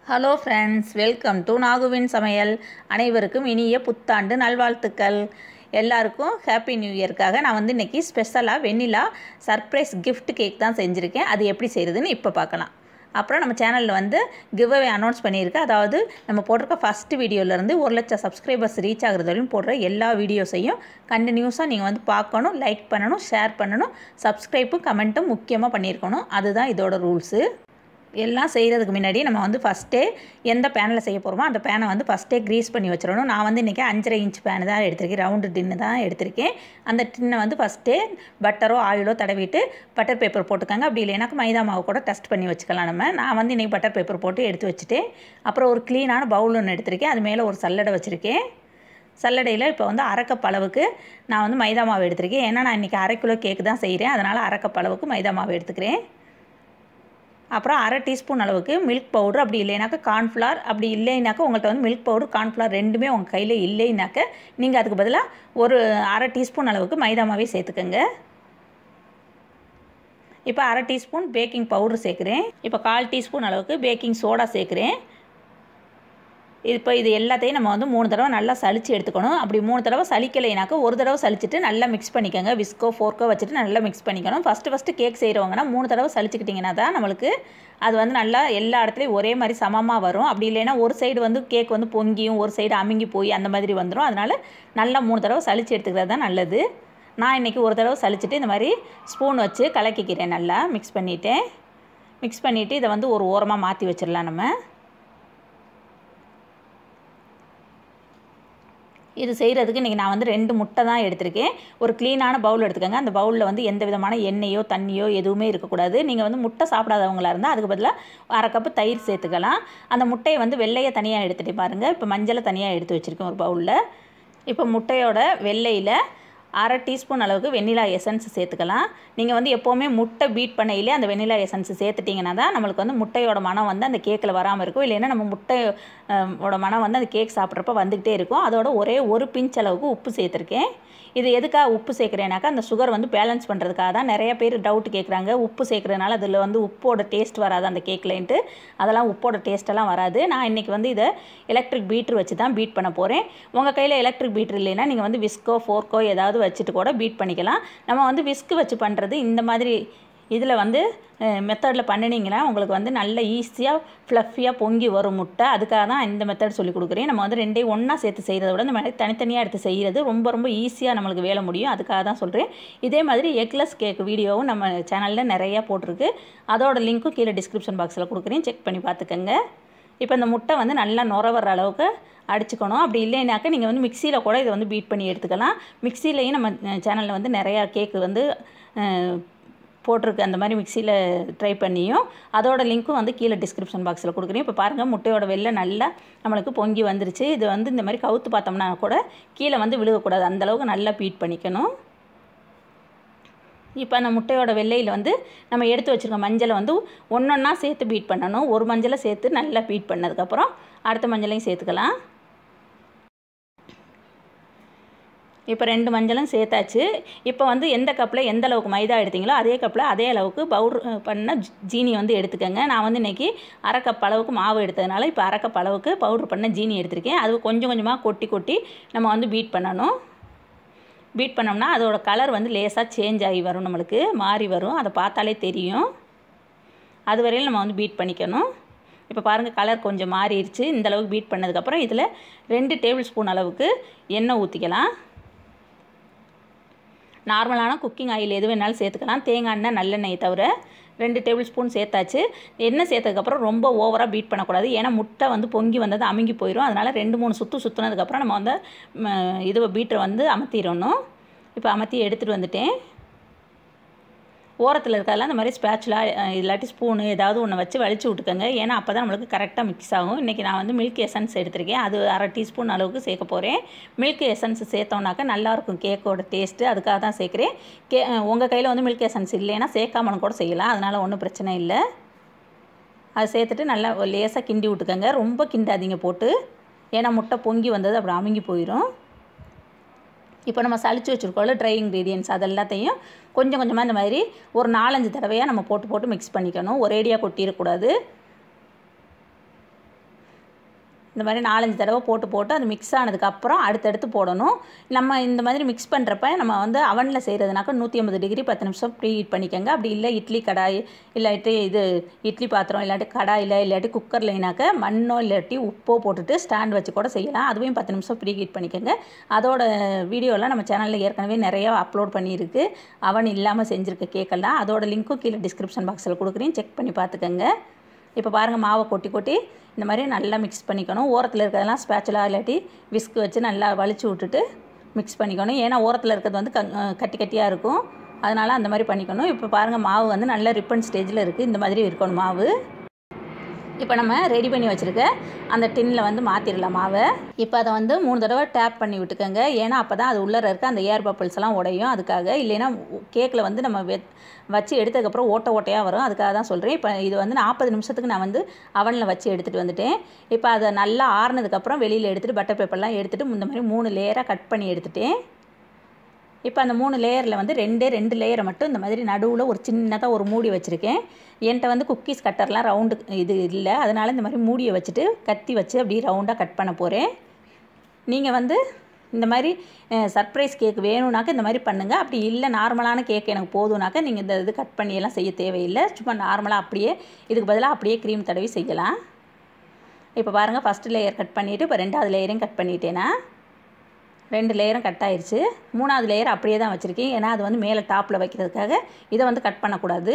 hello friends welcome to நாகுவின் சமையல் அனைவருக்கும் இனிய புத்தாண்டு நல்வாழ்த்துக்கள் எல்லாருக்கும் ஹாப்பி நியூ இயர்க்காக நான் வந்து இன்றைக்கி ஸ்பெஷலாக வெண்ணிலா சர்ப்ரைஸ் gift கேக் தான் செஞ்சுருக்கேன் அது எப்படி செய்கிறதுன்னு இப்போ பார்க்கலாம் அப்புறம் நம்ம சேனலில் வந்து கிவ்அவே அனௌன்ஸ் பண்ணியிருக்கேன் அதாவது நம்ம போட்டிருக்க ஃபஸ்ட்டு வீடியோலேருந்து ஒரு லட்சம் சப்ஸ்கிரைபர்ஸ் ரீச் ஆகுறது வரையும் போடுற எல்லா வீடியோஸையும் கண்டினியூஸாக நீங்கள் வந்து பார்க்கணும் லைக் பண்ணணும் ஷேர் பண்ணணும் சப்ஸ்கிரைப்பும் கமெண்ட்டும் முக்கியமாக பண்ணியிருக்கணும் அதுதான் இதோட ரூல்ஸு எல்லாம் செய்கிறதுக்கு முன்னாடி நம்ம வந்து ஃபஸ்ட்டே எந்த பேனில் செய்ய போகிறோமோ அந்த பேனை வந்து ஃபஸ்ட்டே க்ரீஸ் பண்ணி வச்சிடணும் நான் வந்து இன்றைக்கி அஞ்சரை இன்ச் பேன் தான் எடுத்திருக்கேன் ரவுண்டு டின்னு தான் எடுத்திருக்கேன் அந்த டின்னை வந்து ஃபஸ்ட்டே பட்டரோ ஆயிலோ தடவிட்டு பட்டர் பேப்பர் போட்டுக்கோங்க அப்படி இல்லைனாக்கா மைதா மாவு கூட டஸ்ட் பண்ணி வச்சுக்கலாம் நம்ம நான் வந்து இன்றைக்கி பட்டர் பேப்பர் போட்டு எடுத்து வச்சுட்டேன் அப்புறம் ஒரு க்ளீனான பவுல் ஒன்று எடுத்திருக்கேன் அது மேலே ஒரு சல்லடை வச்சுருக்கேன் சல்லடையில் இப்போ வந்து அரை கப் அளவுக்கு நான் வந்து மைதா மாவு எடுத்திருக்கேன் ஏன்னா நான் இன்றைக்கி அரை கிலோ கேக்கு தான் செய்கிறேன் அதனால் அரை கப் அளவுக்கு மைதா மாவு எடுத்துக்கிறேன் அப்புறம் அரை டீஸ்பூன் அளவுக்கு மில்க் பவுடர் அப்படி இல்லைனாக்கா கார்ன்ஃப்ளவர் அப்படி இல்லைனாக்கா உங்கள்கிட்ட வந்து மில்க் பவுடர் கார்ன்ஃப்ளவர் ரெண்டுமே உங்கள் கையில் இல்லைனாக்க நீங்கள் அதுக்கு பதிலாக ஒரு அரை டீஸ்பூன் அளவுக்கு மைதா மாவே சேர்த்துக்கோங்க இப்போ அரை டீஸ்பூன் பேக்கிங் பவுடர் சேர்க்குறேன் இப்போ கால் டீஸ்பூன் அளவுக்கு பேக்கிங் சோடா சேர்க்குறேன் இப்போ இது எல்லாத்தையும் நம்ம வந்து மூணு தடவை நல்லா சளிச்சு எடுத்துக்கணும் அப்படி மூணு தடவை சளிக்கலைனாக்கா ஒரு தடவை சளிச்சிட்டு நல்லா மிக்ஸ் பண்ணிக்கோங்க விஸ்கோ ஃபோர்க்கோ வச்சுட்டு நல்லா மிக்ஸ் பண்ணிக்கணும் ஃபஸ்ட்டு ஃபஸ்ட்டு கேக் செய்கிறவங்கன்னா மூணு தடவை சளிச்சிக்கிட்டிங்கன்னா தான் நம்மளுக்கு அது வந்து நல்லா எல்லா இடத்துலையும் ஒரே மாதிரி சமமாக வரும் அப்படி இல்லைன்னா ஒரு சைடு வந்து கேக் வந்து பொங்கியும் ஒரு சைடு அமுங்கி போய் அந்த மாதிரி வந்துடும் அதனால் நல்லா மூணு தடவை சளிச்சு எடுத்துக்கிறது தான் நல்லது நான் இன்றைக்கி ஒரு தடவை சளிச்சிட்டு இந்த மாதிரி ஸ்பூன் வச்சு கலக்கிக்கிறேன் நல்லா மிக்ஸ் பண்ணிவிட்டேன் மிக்ஸ் பண்ணிவிட்டு இதை வந்து ஒரு ஓரமாக மாற்றி வச்சிடலாம் நம்ம இது செய்கிறதுக்கு இன்றைக்கி நான் வந்து ரெண்டு முட்டை தான் எடுத்திருக்கேன் ஒரு க்ளீனான பவுல் எடுத்துக்கோங்க அந்த பவுலில் வந்து எந்த விதமான எண்ணெயோ தண்ணியோ எதுவுமே இருக்கக்கூடாது நீங்கள் வந்து முட்டை சாப்பிடாதவங்களா இருந்தால் அதுக்கு பதிலாக அரை கப்பு தயிர் சேர்த்துக்கலாம் அந்த முட்டையை வந்து வெள்ளையை தனியாக எடுத்துகிட்டு பாருங்கள் இப்போ மஞ்சளை தனியாக எடுத்து வச்சுருக்கேன் ஒரு பவுலில் இப்போ முட்டையோட வெள்ளையில் அரை டீஸ்பூன் அளவுக்கு வெண்ணிலா எசன்ஸ் சேர்த்துக்கலாம் நீங்கள் வந்து எப்போவுமே முட்டை பீட் பண்ணையிலே அந்த வெண்ணிலா எசன்ஸ் சேர்த்துட்டிங்கன்னா தான் நம்மளுக்கு வந்து முட்டையோட மனம் வந்து அந்த கேக்கில் வராமல் இருக்கும் இல்லைன்னா நம்ம முட்டையோட மனம் வந்து அந்த கேக் சாப்பிட்றப்ப வந்துக்கிட்டே இருக்கும் அதோட ஒரே ஒரு பிஞ்ச் அளவுக்கு உப்பு சேர்த்துருக்கேன் இது எதுக்காக உப்பு சேர்க்குறேனாக்கா அந்த சுகர் வந்து பேலன்ஸ் பண்ணுறதுக்காக தான் நிறைய பேர் டவுட் கேட்குறாங்க உப்பு சேர்க்குறதுனால அதில் வந்து உப்போட டேஸ்ட் வராது அந்த கேக்லேன்ட்டு அதெல்லாம் உப்போட டேஸ்ட்டெல்லாம் வராது நான் இன்றைக்கி வந்து இதை எலக்ட்ரிக் பீட்ரு வச்சு தான் பீட் பண்ண போகிறேன் உங்கள் கையில் எலக்ட்ரிக் பீட்ரு இல்லைன்னா நீங்கள் வந்து விஸ்கோ ஃபோர்க்கோ ஏதாவது வச்சுட்டு கூட பீட் பண்ணிக்கலாம் நம்ம வந்து விஸ்க் வச்சு பண்ணுறது இந்த மாதிரி இதில் வந்து மெத்தடில் பண்ணினீங்கன்னா உங்களுக்கு வந்து நல்ல ஈஸியாக ஃப்ளஃபியாக பொங்கி வரும் முட்டை அதுக்காக தான் இந்த மெத்தட் சொல்லி கொடுக்குறேன் நம்ம வந்து ரெண்டையும் ஒன்றா சேர்த்து செய்கிறத விட இந்த மாதிரி தனித்தனியாக எடுத்து செய்கிறது ரொம்ப ரொம்ப ஈஸியாக நம்மளுக்கு வேலை முடியும் அதுக்காக தான் சொல்கிறேன் இதே மாதிரி எக்லெஸ் கேக் வீடியோவும் நம்ம சேனலில் நிறையா போட்டிருக்கு அதோட லிங்க்கும் கீழே டிஸ்கிரிப்ஷன் பாக்ஸில் கொடுக்குறேன் செக் பண்ணி பார்த்துக்கோங்க இப்போ இந்த முட்டை வந்து நல்லா நுர வர்ற அளவுக்கு அடிச்சுக்கணும் அப்படி இல்லைனாக்கா நீங்கள் வந்து மிக்சியில் கூட இதை வந்து பீட் பண்ணி எடுத்துக்கலாம் மிக்சிலையும் நம்ம சேனலில் வந்து நிறையா கேக்கு வந்து போட்டிருக்கு அந்த மாதிரி மிக்சியில் ட்ரை பண்ணியும் அதோட லிங்க்கும் வந்து கீழே டிஸ்கிரிப்ஷன் பாக்ஸில் கொடுக்குறேன் இப்போ பாருங்கள் முட்டையோட வெளில நல்லா நம்மளுக்கு பொங்கி வந்துருச்சு இது வந்து இந்த மாதிரி கவுத்து பார்த்தோம்னா கூட கீழே வந்து விழுகக்கூடாது அந்தளவுக்கு நல்லா பீட் பண்ணிக்கணும் இப்போ அந்த முட்டையோட வெள்ளையில் வந்து நம்ம எடுத்து வச்சுருக்க மஞ்சளை வந்து ஒன்றொன்னா சேர்த்து பீட் பண்ணணும் ஒரு மஞ்சளை சேர்த்து நல்லா பீட் பண்ணதுக்கப்புறம் அடுத்த மஞ்சளையும் சேர்த்துக்கலாம் இப்போ ரெண்டு மஞ்சளும் சேர்த்தாச்சு இப்போ வந்து எந்த கப்பில் எந்த அளவுக்கு மைதா எடுத்தீங்களோ அதே கப்பில் அதே அளவுக்கு பவுடர் பண்ண ஜீனி வந்து எடுத்துக்கோங்க நான் வந்து இன்றைக்கி அரை கப் அளவுக்கு மாவு எடுத்ததுனால இப்போ அரை கப் அளவுக்கு பவுட்ரு பண்ண ஜீனி எடுத்திருக்கேன் அது கொஞ்சம் கொஞ்சமாக கொட்டி கொட்டி நம்ம வந்து பீட் பண்ணணும் பீட் பண்ணோம்னா அதோட கலர் வந்து லேசாக சேஞ்ச் ஆகி வரும் நம்மளுக்கு மாறி வரும் அதை பார்த்தாலே தெரியும் அது வரையிலும் நம்ம வந்து பீட் பண்ணிக்கணும் இப்போ பாருங்கள் கலர் கொஞ்சம் மாறிடுச்சு இந்தளவுக்கு பீட் பண்ணதுக்கப்புறம் இதில் ரெண்டு டேபிள் ஸ்பூன் அளவுக்கு எண்ணெய் ஊற்றிக்கலாம் நார்மலான குக்கிங் ஆயில் எது வேணாலும் சேர்த்துக்கலாம் தேங்காய் எண்ணெய் நல்லெண்ணெய் தவிர ரெண்டு டேபிள் ஸ்பூன் சேர்த்தாச்சு எண்ணெய் சேர்த்ததுக்கப்புறம் ரொம்ப ஓவராக பீட் பண்ணக்கூடாது ஏன்னா முட்டை வந்து பொங்கி வந்தது அமுங்கி போயிடும் அதனால் ரெண்டு மூணு சுற்று சுற்றுனதுக்கப்புறம் நம்ம வந்து இது பீட்டரை வந்து அமர்த்திடணும் இப்போ அமர்த்தி எடுத்துகிட்டு வந்துட்டேன் ஓரத்தில் இருக்கிறதெல்லாம் இந்த மாதிரி ஸ்பேச்சுலா இல்லாட்டி ஸ்பூனு ஏதாவது ஒன்று வச்சு வலிச்சு விட்டுக்கோங்க ஏன்னா அப்போ தான் நம்மளுக்கு கரெக்டாக மிக்ஸ் ஆகும் இன்றைக்கி நான் வந்து மில்க் எசன்ஸ் எடுத்திருக்கேன் அது அரை டீஸ்பூன் அளவுக்கு சேர்க்க போகிறேன் மில்க் எசன்ஸ் சேர்த்தோம்னாக்கா நல்லாயிருக்கும் கேக்கோட டேஸ்ட்டு அதுக்காக தான் சேர்க்குறேன் கே உங்கள் கையில் வந்து மில்க் எசன்ஸ் இல்லைன்னா சேர்க்காமலும் கூட செய்யலாம் அதனால் ஒன்றும் பிரச்சனை இல்லை அதை சேர்த்துட்டு நல்லா லேசாக கிண்டி விட்டுக்கோங்க ரொம்ப கிண்டாதீங்க போட்டு ஏன்னா முட்டை பொங்கி வந்தது அப்புறம் அமுங்கி போயிடும் இப்போ நம்ம சளிச்சு வச்சுருக்கோம்ல ட்ரை இன்க்ரீடியன்ஸ் அது எல்லாத்தையும் கொஞ்சம் கொஞ்சமாக இந்த மாதிரி ஒரு நாலஞ்சு தடவையாக நம்ம போட்டு போட்டு மிக்ஸ் பண்ணிக்கணும் ஒரேடியாக கொட்டிடக்கூடாது இந்த மாதிரி நாலஞ்சு தடவை போட்டு போட்டு அது மிக்ஸ் ஆனதுக்கப்புறம் அடுத்தடுத்து போடணும் நம்ம இந்த மாதிரி மிக்ஸ் பண்ணுறப்ப நம்ம வந்து அவனில் செய்கிறதுனாக்கா நூற்றி ஐம்பது டிகிரி பத்து நிமிஷம் ப்ரீ ஹீட் பண்ணிக்கோங்க அப்படி இல்லை இட்லி கடாய் இல்லாட்டி இது இட்லி பாத்திரம் இல்லாட்டி கடாயில் இல்லாட்டி குக்கர்லைனாக்க மண்ணோ இல்லாட்டி உப்போ போட்டுட்டு ஸ்டாண்ட் வச்சு கூட செய்யலாம் அதுவும் பத்து நிமிஷம் ப்ரீ ஹீட் பண்ணிக்கோங்க அதோட வீடியோலாம் நம்ம சேனலில் ஏற்கனவே நிறையா அப்லோட் பண்ணியிருக்கு அவன் இல்லாமல் செஞ்சுருக்க கேக்கெல்லாம் அதோட லிங்க்கும் கீழே டிஸ்கிரிப்ஷன் பாக்ஸில் கொடுக்குறேன் செக் பண்ணி பார்த்துக்கோங்க இப்போ பாருங்கள் மாவை கொட்டி கொட்டி இந்த மாதிரி நல்லா மிக்ஸ் பண்ணிக்கணும் ஓரத்தில் இருக்கிறதெல்லாம் ஸ்பேச்சுலா இல்லாட்டி விஸ்க் வச்சு நல்லா வலிச்சு விட்டுட்டு மிக்ஸ் பண்ணிக்கணும் ஏன்னா ஓரத்தில் இருக்கிறது வந்து க கட்டி கட்டியாக இருக்கும் அதனால் அந்த மாதிரி பண்ணிக்கணும் இப்போ பாருங்கள் மாவு வந்து நல்ல ரிப்பன் ஸ்டேஜில் இருக்குது இந்த மாதிரி இருக்கணும் மாவு இப்போ நம்ம ரெடி பண்ணி வச்சுருக்க அந்த டின்னில் வந்து மாற்றிடலாம் மாவை இப்போ அதை வந்து மூணு தடவை டேப் பண்ணி விட்டுக்கோங்க ஏன்னா அப்போ தான் அது உள்ளே இருக்க அந்த ஏர் பப்பிள்ஸ் எல்லாம் உடையும் அதுக்காக இல்லைன்னா கேக்கில் வந்து நம்ம வெ வச்சு எடுத்ததுக்கப்புறம் ஓட்ட ஓட்டையாக வரும் அதுக்காக தான் சொல்கிறேன் இப்போ இது வந்து நாற்பது நிமிஷத்துக்கு நான் வந்து அவனில் வச்சு எடுத்துகிட்டு வந்துட்டேன் இப்போ அதை நல்லா ஆறுனதுக்கப்புறம் வெளியில் எடுத்துகிட்டு பட்டர் பேப்பர்லாம் எடுத்துகிட்டு இந்த மாதிரி மூணு லேயராக கட் பண்ணி எடுத்துட்டேன் இப்போ அந்த மூணு லேயரில் வந்து ரெண்டே ரெண்டு லேயரை மட்டும் இந்த மாதிரி நடுவில் ஒரு சின்னதாக ஒரு மூடி வச்சுருக்கேன் என்கிட்ட வந்து குக்கீஸ் கட்டர்லாம் ரவுண்டு இது இல்லை அதனால் இந்த மாதிரி மூடியை வச்சுட்டு கத்தி வச்சு அப்படியே ரவுண்டாக கட் பண்ண போகிறேன் நீங்கள் வந்து இந்த மாதிரி சர்ப்ரைஸ் கேக் வேணும்னாக்க இந்த மாதிரி பண்ணுங்கள் அப்படி இல்லை நார்மலான கேக் எனக்கு போதும்னாக்க நீங்கள் இந்த இது கட் பண்ணியெல்லாம் செய்ய தேவையில்லை சும்மா நார்மலாக அப்படியே இதுக்கு பதிலாக அப்படியே க்ரீம் தடவி செய்யலாம் இப்போ பாருங்கள் ஃபஸ்ட்டு லேயர் கட் பண்ணிவிட்டு இப்போ ரெண்டாவது லேயரையும் கட் பண்ணிட்டேன்னா ரெண்டு லேயரும் கட் ஆயிடுச்சு மூணாவது லேயர் அப்படியே தான் வச்சுருக்கேன் ஏன்னா அது வந்து மேலே டாப்பில் வைக்கிறதுக்காக இதை வந்து கட் பண்ணக்கூடாது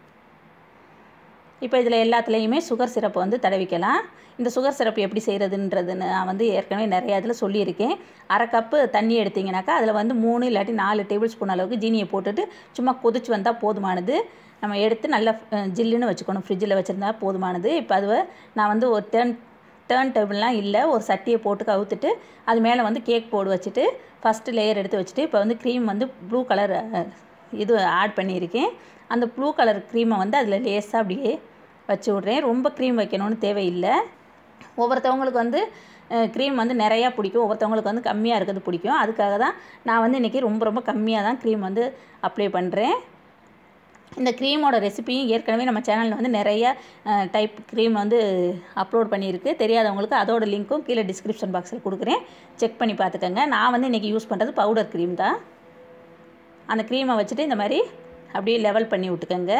இப்போ இதில் எல்லாத்துலேயுமே சுகர் சிரப்பை வந்து தடவிக்கலாம் இந்த சுகர் சிரப்பு எப்படி செய்கிறதுன்றது நான் வந்து ஏற்கனவே நிறையா இதில் சொல்லியிருக்கேன் அரை கப்பு தண்ணி எடுத்திங்கனாக்கா அதில் வந்து மூணு இல்லாட்டி நாலு டேபிள் ஸ்பூன் அளவுக்கு ஜீனியை போட்டுட்டு சும்மா கொதிச்சு வந்தால் போதுமானது நம்ம எடுத்து நல்லா ஜில்லுன்னு வச்சுக்கணும் ஃப்ரிட்ஜில் வச்சுருந்தா போதுமானது இப்போ அது நான் வந்து ஒரு டேர்ன் டேர்ன் டேபிள்லாம் இல்லை ஒரு சட்டியை போட்டு கவுத்துட்டு அது மேலே வந்து கேக் போடு வச்சுட்டு ஃபஸ்ட்டு லேயர் எடுத்து வச்சுட்டு இப்போ வந்து க்ரீம் வந்து ப்ளூ கலர் இது ஆட் பண்ணியிருக்கேன் அந்த ப்ளூ கலர் க்ரீமை வந்து அதில் லேஸாக அப்படியே வச்சு விட்றேன் ரொம்ப க்ரீம் வைக்கணும்னு தேவையில்லை ஒவ்வொருத்தவங்களுக்கு வந்து க்ரீம் வந்து நிறையா பிடிக்கும் ஒவ்வொருத்தவங்களுக்கு வந்து கம்மியாக இருக்கிறது பிடிக்கும் அதுக்காக தான் நான் வந்து இன்றைக்கி ரொம்ப ரொம்ப கம்மியாக தான் க்ரீம் வந்து அப்ளை பண்ணுறேன் இந்த க்ரீமோட ரெசிபியும் ஏற்கனவே நம்ம சேனலில் வந்து நிறைய டைப் க்ரீம் வந்து அப்லோட் பண்ணியிருக்கு தெரியாதவங்களுக்கு அதோட லிங்க்கும் கீழே டிஸ்கிரிப்ஷன் பாக்ஸில் கொடுக்குறேன் செக் பண்ணி பார்த்துக்கோங்க நான் வந்து இன்றைக்கி யூஸ் பண்ணுறது பவுடர் க்ரீம் தான் அந்த க்ரீமை வச்சுட்டு இந்த மாதிரி அப்படியே லெவல் பண்ணி விட்டுக்கோங்க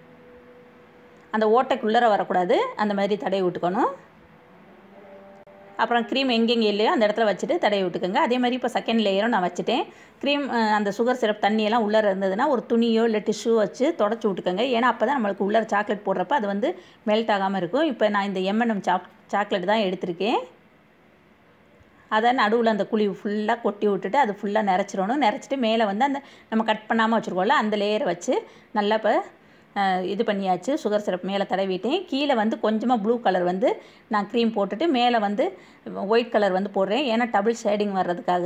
அந்த ஓட்டைக்குள்ளே வரக்கூடாது அந்த மாதிரி தடவி விட்டுக்கணும் அப்புறம் க்ரீம் எங்கெங்கே இல்லையோ அந்த இடத்துல வச்சுட்டு தடவி விட்டுக்கோங்க அதே மாதிரி இப்போ செகண்ட் லேயரும் நான் வச்சுட்டேன் க்ரீம் அந்த சுகர் சிரப் தண்ணியெல்லாம் உள்ளே இருந்ததுன்னா ஒரு துணியோ இல்லை டிஷ்யூ வச்சு தொடச்சி விட்டுக்கோங்க ஏன்னா அப்போ தான் நம்மளுக்கு உள்ளே சாக்லேட் போடுறப்ப அது வந்து மெல்ட் ஆகாமல் இருக்கும் இப்போ நான் இந்த எம்என்எம் சாக் சாக்லேட் தான் எடுத்திருக்கேன் அதை நடுவில் அந்த குழி ஃபுல்லாக கொட்டி விட்டுட்டு அது ஃபுல்லாக நிறச்சிடணும் நிறச்சிட்டு மேலே வந்து அந்த நம்ம கட் பண்ணாமல் வச்சுருக்கோம்ல அந்த லேயரை வச்சு நல்லா இப்போ இது பண்ணியாச்சு சுகர் சிரப் மேலே தடவிட்டேன் கீழே வந்து கொஞ்சமாக ப்ளூ கலர் வந்து நான் க்ரீம் போட்டுட்டு மேலே வந்து ஒயிட் கலர் வந்து போடுறேன் ஏன்னா டபுள் ஷேடிங் வர்றதுக்காக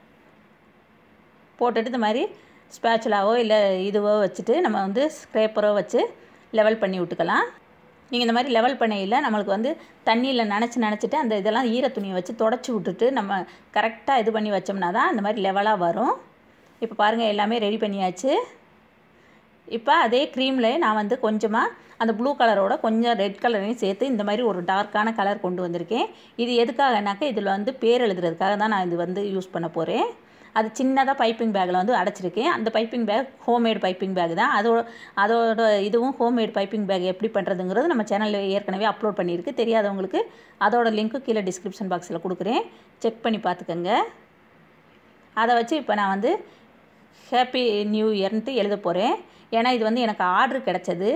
போட்டுட்டு இந்த மாதிரி ஸ்பேச்சுலாவோ இல்லை இதுவோ வச்சுட்டு நம்ம வந்து ஸ்க்ரேப்பரோ வச்சு லெவல் பண்ணி விட்டுக்கலாம் நீங்கள் இந்த மாதிரி லெவல் பண்ணையில் நம்மளுக்கு வந்து தண்ணியில் நினச்சி நினச்சிட்டு அந்த இதெல்லாம் ஈர துணியை வச்சு தொடச்சி விட்டுட்டு நம்ம கரெக்டாக இது பண்ணி வச்சோம்னா தான் அந்த மாதிரி லெவலாக வரும் இப்போ பாருங்கள் எல்லாமே ரெடி பண்ணியாச்சு இப்போ அதே க்ரீமில் நான் வந்து கொஞ்சமாக அந்த ப்ளூ கலரோட கொஞ்சம் ரெட் கலரையும் சேர்த்து இந்த மாதிரி ஒரு டார்க்கான கலர் கொண்டு வந்திருக்கேன் இது எதுக்காகனாக்கா இதில் வந்து பேர் எழுதுறதுக்காக தான் நான் இது வந்து யூஸ் பண்ண போகிறேன் அது சின்னதாக பைப்பிங் பேக்கில் வந்து அடைச்சிருக்கேன் அந்த piping bag homemade piping bag தான் அதோட அதோட இதுவும் ஹோம்மேட் பைப்பிங் பேக் எப்படி பண்ணுறதுங்கிறது நம்ம சேனலில் ஏற்கனவே அப்லோட் பண்ணியிருக்கு தெரியாதவங்களுக்கு அதோட லிங்க்கு கீழே டிஸ்கிரிப்ஷன் பாக்ஸில் கொடுக்குறேன் செக் பண்ணி பார்த்துக்கோங்க அதை வச்சு இப்போ நான் வந்து ஹாப்பி நியூ இயர்ன்ட்டு எழுத போகிறேன் ஏன்னா இது வந்து எனக்கு ஆர்டர் கிடச்சது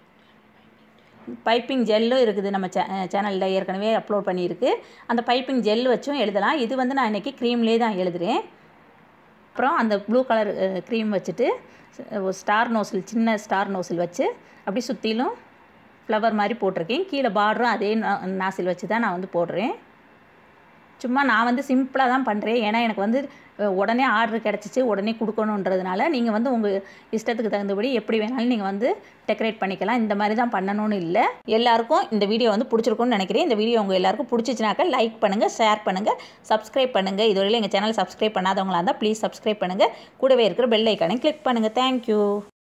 பைப்பிங் ஜெல்லும் இருக்குது நம்ம சே சேனலில் ஏற்கனவே அப்லோட் பண்ணியிருக்கு அந்த பைப்பிங் ஜெல் வச்சும் எழுதலாம் இது வந்து நான் இன்றைக்கி க்ரீம்லேயே தான் எழுதுகிறேன் அப்புறம் அந்த ப்ளூ கலர் க்ரீம் வச்சுட்டு ஒரு ஸ்டார் நோசில் சின்ன ஸ்டார் நோசில் வச்சு அப்படி சுற்றிலும் ஃப்ளவர் மாதிரி போட்டிருக்கேன் கீழே பார்டரும் அதே நாசில் வச்சு தான் நான் வந்து போடுறேன் சும்மா நான் வந்து சிம்பிளாக தான் பண்ணுறேன் ஏன்னா எனக்கு வந்து உடனே ஆர்டர் கிடச்சிச்சு உடனே கொடுக்கணுன்றதுனால நீங்கள் வந்து உங்கள் இஷ்டத்துக்கு தகுந்தபடி எப்படி வேணாலும் நீங்கள் வந்து டெக்கரேட் பண்ணிக்கலாம் இந்த மாதிரி தான் பண்ணணும்னு இல்லை எல்லாருக்கும் இந்த வீடியோ வந்து பிடிச்சிருக்கும்னு நினைக்கிறேன் இந்த வீடியோ உங்கள் எல்லாருக்கும் பிடிச்சிச்சுனாக்கா லைக் பண்ணுங்கள் ஷேர் பண்ணுங்கள் சப்ஸ்கிரைப் பண்ணுங்கள் இதுவரையில் எங்கள் சேனல் சப்ஸ்கிரைப் பண்ணாதவங்களா இருந்தால் ப்ளீஸ் சப்ஸ்கிரைப் பண்ணுங்கள் கூடவே இருக்கிற பெல் ஐக்கானை கிளிக் பண்ணுங்கள் தேங்க்யூ